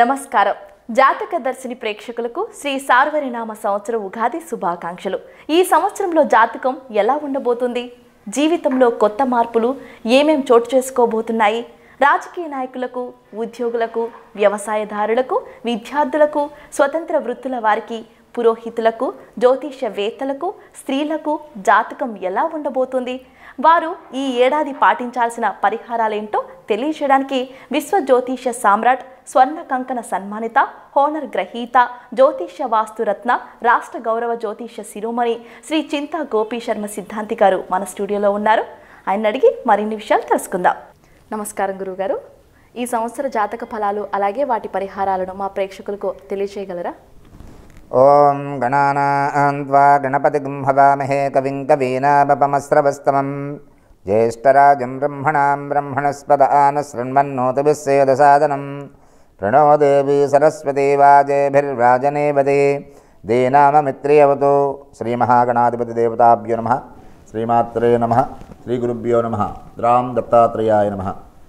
నమస్కారం జాతక దర్శిని ప్రేక్షకులకు శ్రీ సార్వరినామ సంవత్సర ఉగాది శుభాకాంక్షలు ఈ సంవత్సరంలో జాతకం ఎలా ఉండబోతుంది జీవితంలో కొత్త మార్పులు ఏమేం చోటు చేసుకోబోతున్నాయి రాజకీయ నాయకులకు ఉద్యోగులకు వ్యవసాయదారులకు విద్యార్థులకు స్వతంత్ర వృత్తుల వారికి పురోహితులకు జ్యోతిషవేత్తలకు స్త్రీలకు జాతకం ఎలా ఉండబోతుంది వారు ఈ ఏడాది పాటించాల్సిన పరిహారాలేంటో తెలియజేయడానికి విశ్వ జ్యోతిష సామ్రాట్ స్వర్ణ కంకణ సన్మానిత హోనర్ గ్రహీత జ్యోతిష వాస్తురత్న రాష్ట్ర గౌరవ జ్యోతిష శిరోమణి శ్రీ చింతా గోపీ శర్మ సిద్ధాంతి గారు మన స్టూడియోలో ఉన్నారు ఆయన అడిగి మరిన్ని విషయాలు తెలుసుకుందాం నమస్కారం గురుగారు ఈ సంవత్సర జాతక ఫలాలు అలాగే వాటి పరిహారాలను మా ప్రేక్షకులకు తెలియజేయగలరా ఓం గణానాన్వా గణపతిగం హవామహే కవిం కవీనామపమస్రవస్తమం జ్యేష్ఠరాజం బ్రహ్మణాం బ్రహ్మణస్పద ఆనశృణ్వన్నోతభిస్సేదసాదనం ప్రణో దేవీ సరస్వతీ వాజేభిర్వాజనేవదే దేనామమిత్రియవతు శ్రీమహాగణాధిపతి దేవతాభ్యో నమ శ్రీమాత్రే నమ శ్రీగురుభ్యో నమ రామ్ దత్తాత్రేయాయ నమ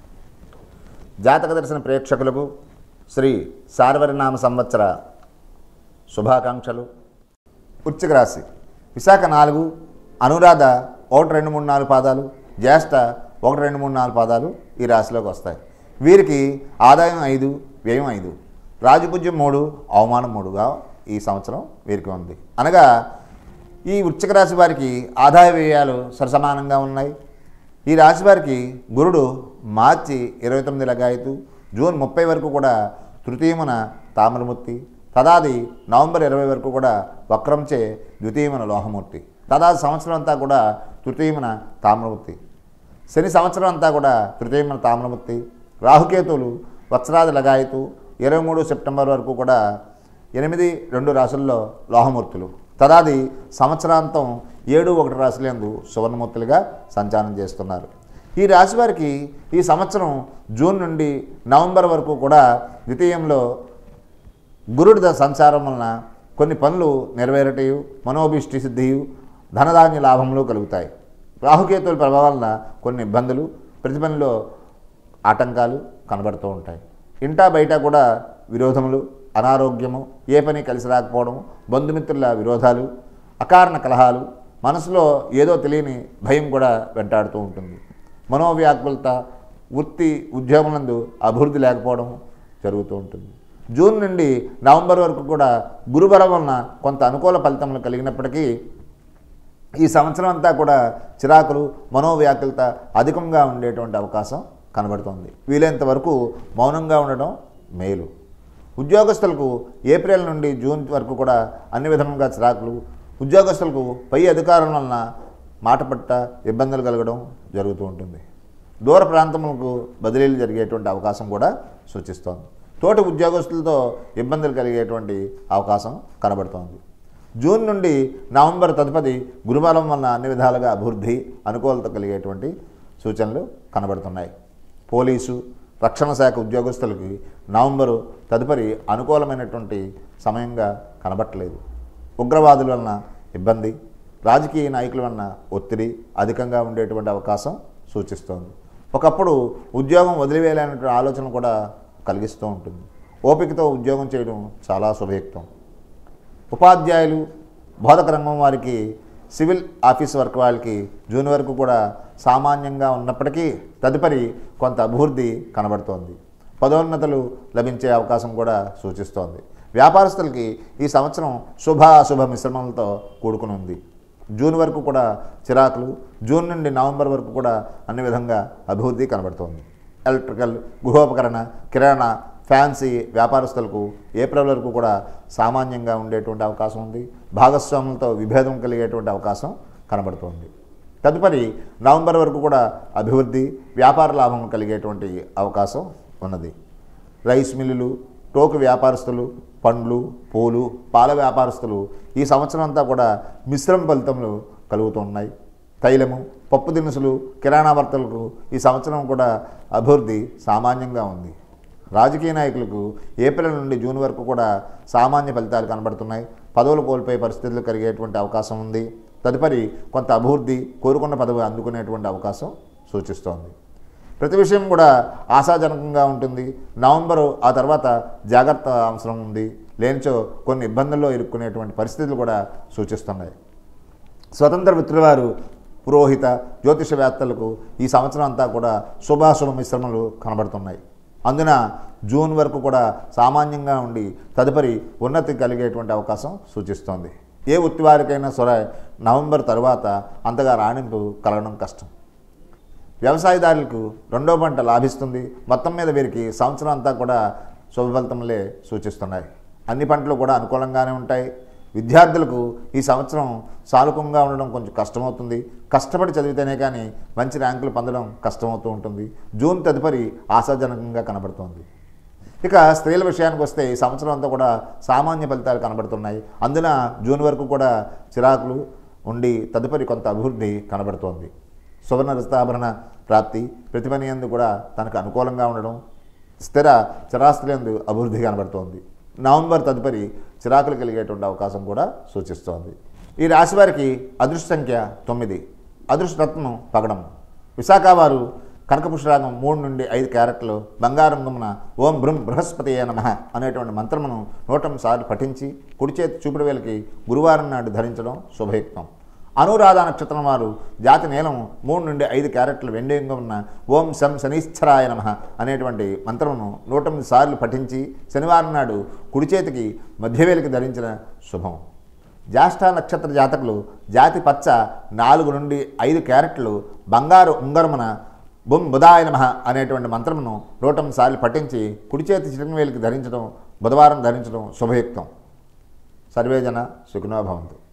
జాతక దర్శన ప్రేక్షకులకు శ్రీ సార్వరినామ సంవత్సర శుభాకాంక్షలు వృశ్చిక రాశి విశాఖ నాలుగు అనురాధ ఒకటి రెండు మూడు నాలుగు పాదాలు జ్యేష్ఠ ఒకటి రెండు మూడు నాలుగు పాదాలు ఈ రాశిలోకి వస్తాయి వీరికి ఆదాయం ఐదు వ్యయం ఐదు రాజపూజ్యం మూడు అవమానం మూడుగా ఈ సంవత్సరం వీరికి ఉంది అనగా ఈ వృశ్చిక రాశి వారికి ఆదాయ వ్యయాలు సరసమానంగా ఉన్నాయి ఈ రాశి వారికి గురుడు మార్చి ఇరవై తొమ్మిది లగాయతు జూన్ ముప్పై వరకు కూడా తృతీయమున తామ్రమూర్తి తదాది నవంబర్ ఇరవై వరకు కూడా వక్రంచే ద్వితీయమున లోహమూర్తి తదాది సంవత్సరం అంతా కూడా తృతీయమున తామ్రమూర్తి శని సంవత్సరం అంతా కూడా తృతీయమున తామ్రమూర్తి రాహుకేతువులు వత్సరాది లగాయతు ఇరవై మూడు సెప్టెంబర్ వరకు కూడా ఎనిమిది రెండు రాసుల్లో లోహమూర్తులు తదాది సంవత్సరాంతం ఏడు ఒకటి రాశులందు సువర్ణమూర్తులుగా సంచారం చేస్తున్నారు ఈ రాశి వారికి ఈ సంవత్సరం జూన్ నుండి నవంబర్ వరకు కూడా ద్వితీయంలో గురుడి ద- సంచారం వలన కొన్ని పనులు నెరవేరటయు మనోభిష్టి సిద్ధియు ధనధాన్య లాభములు కలుగుతాయి రాహుకేతువుల ప్రభావం వలన కొన్ని ఇబ్బందులు ప్రతి పనిలో ఆటంకాలు కనబడుతూ ఉంటాయి ఇంటా బయట కూడా విరోధములు అనారోగ్యము ఏ పని కలిసి రాకపోవడం బంధుమిత్రుల విరోధాలు అకారణ కలహాలు మనసులో ఏదో తెలియని భయం కూడా వెంటాడుతూ ఉంటుంది మనోవ్యాకులత వృత్తి ఉద్యోగములందు అభివృద్ధి లేకపోవడం జరుగుతూ ఉంటుంది జూన్ నుండి నవంబర్ వరకు కూడా గురుబలం వలన కొంత అనుకూల ఫలితములు కలిగినప్పటికీ ఈ సంవత్సరం అంతా కూడా చిరాకులు మనోవ్యాకులత అధికంగా ఉండేటువంటి అవకాశం కనబడుతుంది వీలైనంత వరకు మౌనంగా ఉండడం మేలు ఉద్యోగస్తులకు ఏప్రిల్ నుండి జూన్ వరకు కూడా అన్ని విధముగా చిరాకులు ఉద్యోగస్తులకు పై అధికారం వలన మాట పట్ట ఇబ్బందులు కలగడం జరుగుతూ ఉంటుంది దూర ప్రాంతములకు బదిలీలు జరిగేటువంటి అవకాశం కూడా సూచిస్తోంది తోటి ఉద్యోగస్తులతో ఇబ్బందులు కలిగేటువంటి అవకాశం కనబడుతోంది జూన్ నుండి నవంబర్ తదుపరి గురుబలం వలన అన్ని విధాలుగా అభివృద్ధి అనుకూలత కలిగేటువంటి సూచనలు కనబడుతున్నాయి పోలీసు రక్షణ శాఖ ఉద్యోగస్తులకి నవంబరు తదుపరి అనుకూలమైనటువంటి సమయంగా కనబట్టలేదు ఉగ్రవాదుల వలన ఇబ్బంది రాజకీయ నాయకుల వలన ఒత్తిడి అధికంగా ఉండేటువంటి అవకాశం సూచిస్తోంది ఒకప్పుడు ఉద్యోగం వదిలివేయాలనేటువంటి ఆలోచన కూడా కలిగిస్తూ ఉంటుంది ఓపికతో ఉద్యోగం చేయడం చాలా శుభయుక్తం ఉపాధ్యాయులు బోధక రంగం వారికి సివిల్ ఆఫీస్ వర్క్ వాళ్ళకి జూన్ వరకు కూడా సామాన్యంగా ఉన్నప్పటికీ తదుపరి కొంత అభివృద్ధి కనబడుతోంది పదోన్నతులు లభించే అవకాశం కూడా సూచిస్తోంది వ్యాపారస్తులకి ఈ సంవత్సరం శుభ అశుభ మిశ్రమాలతో కూడుకుని ఉంది జూన్ వరకు కూడా చిరాకులు జూన్ నుండి నవంబర్ వరకు కూడా అన్ని విధంగా అభివృద్ధి కనబడుతోంది ఎలక్ట్రికల్ గృహోపకరణ కిరాణా ఫ్యాన్సీ వ్యాపారస్తులకు ఏప్రిల్ వరకు కూడా సామాన్యంగా ఉండేటువంటి అవకాశం ఉంది భాగస్వాములతో విభేదం కలిగేటువంటి అవకాశం కనబడుతోంది తదుపరి నవంబర్ వరకు కూడా అభివృద్ధి వ్యాపార లాభం కలిగేటువంటి అవకాశం ఉన్నది రైస్ మిల్లులు టోకు వ్యాపారస్తులు పండ్లు పూలు పాల వ్యాపారస్తులు ఈ సంవత్సరం అంతా కూడా మిశ్రమ ఫలితములు కలుగుతున్నాయి తైలము పప్పు దినుసులు కిరాణా వర్తలకు ఈ సంవత్సరం కూడా అభివృద్ధి సామాన్యంగా ఉంది రాజకీయ నాయకులకు ఏప్రిల్ నుండి జూన్ వరకు కూడా సామాన్య ఫలితాలు కనబడుతున్నాయి పదవులు కోల్పోయే పరిస్థితులు కలిగేటువంటి అవకాశం ఉంది తదుపరి కొంత అభివృద్ధి కోరుకున్న పదవి అందుకునేటువంటి అవకాశం సూచిస్తోంది ప్రతి విషయం కూడా ఆశాజనకంగా ఉంటుంది నవంబరు ఆ తర్వాత జాగ్రత్త అవసరం ఉంది లేనిచో కొన్ని ఇబ్బందుల్లో ఇరుక్కునేటువంటి పరిస్థితులు కూడా సూచిస్తున్నాయి స్వతంత్ర మిత్రులవారు పురోహిత జ్యోతిషవేత్తలకు ఈ సంవత్సరం అంతా కూడా శుభాశుభ మిశ్రమలు కనబడుతున్నాయి అందున జూన్ వరకు కూడా సామాన్యంగా ఉండి తదుపరి ఉన్నతి కలిగేటువంటి అవకాశం సూచిస్తోంది ఏ వృత్తి వారికైనా సరే నవంబర్ తరువాత అంతగా రాణింపు కలగడం కష్టం వ్యవసాయదారులకు రెండో పంట లాభిస్తుంది మొత్తం మీద వీరికి సంవత్సరం అంతా కూడా శుభ ఫలితములే సూచిస్తున్నాయి అన్ని పంటలు కూడా అనుకూలంగానే ఉంటాయి విద్యార్థులకు ఈ సంవత్సరం సానుకూలంగా ఉండడం కొంచెం కష్టమవుతుంది కష్టపడి చదివితేనే కానీ మంచి ర్యాంకులు పొందడం కష్టమవుతూ ఉంటుంది జూన్ తదుపరి ఆశాజనకంగా కనబడుతోంది ఇక స్త్రీల విషయానికి వస్తే ఈ సంవత్సరం అంతా కూడా సామాన్య ఫలితాలు కనబడుతున్నాయి అందున జూన్ వరకు కూడా చిరాకులు ఉండి తదుపరి కొంత అభివృద్ధి కనబడుతోంది సువర్ణ రస్తాభరణ ప్రాప్తి ప్రతి పని యందు కూడా తనకు అనుకూలంగా ఉండడం స్థిర చిరాస్తులందు అభివృద్ధి కనబడుతోంది నవంబర్ తదుపరి చిరాకులు కలిగేటువంటి అవకాశం కూడా సూచిస్తోంది ఈ రాశి వారికి అదృష్ట సంఖ్య తొమ్మిది అదృష్టరత్నం పగడం విశాఖ వారు కనకపుష్పరాగం మూడు నుండి ఐదు క్యారెట్లు బంగారం గుమ్మన ఓం బృం బృహస్పతి నమ అనేటువంటి మంత్రమును నూటం సార్లు పఠించి కుడి చేతి చూపుడు వేలకి గురువారం నాడు ధరించడం శుభయుక్తం అనురాధ నక్షత్రం వారు జాతి నీలం మూడు నుండి ఐదు క్యారెట్లు వెండిగా ఉన్న ఓం శం శనీశ్వరాయ నమ అనేటువంటి మంత్రమును నూట ఎనిమిది సార్లు పఠించి శనివారం నాడు కుడి చేతికి మధ్యవేలికి ధరించిన శుభం జ్యేష్ఠ నక్షత్ర జాతకులు జాతి పచ్చ నాలుగు నుండి ఐదు క్యారెట్లు బంగారు ఉంగరమున బుం బుధాయ నమ అనేటువంటి మంత్రమును నూట ఎనిమిది సార్లు పఠించి కుడి చేతి చిరువేలికి ధరించడం బుధవారం ధరించడం శుభయుక్తం సర్వేజన సుఖినో భవంతు